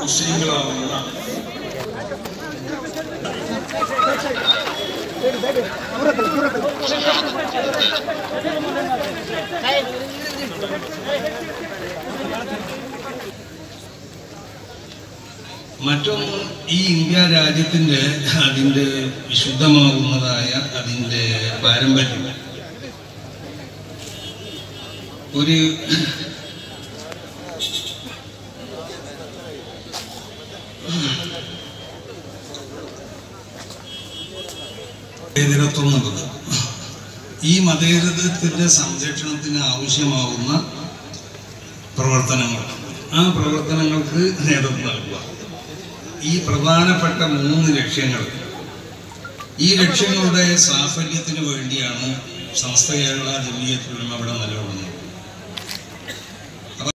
മുസ്ലിങ്ങളാവുന്ന മറ്റൊന്ന് ഈ ഇന്ത്യ രാജ്യത്തിൻ്റെ അതിൻ്റെ വിശുദ്ധമാകുന്നതായ അതിൻ്റെ പാരമ്പര്യം ഒരു മതേതരത്വം എന്നുള്ളത് ഈ മതേതരത്വത്തിൻ്റെ സംരക്ഷണത്തിന് ആവശ്യമാവുന്ന പ്രവർത്തനങ്ങൾ ആ പ്രവർത്തനങ്ങൾക്ക് നേതൃത്വം നൽകുക ഈ പ്രധാനപ്പെട്ട മൂന്ന് ലക്ഷ്യങ്ങൾ ഈ ലക്ഷ്യങ്ങളുടെ സാഫല്യത്തിന് വേണ്ടിയാണ് സമസ്ത കേരള ജമീയത്തുലമ ഇവിടെ നിലകൊള്ളുന്നത്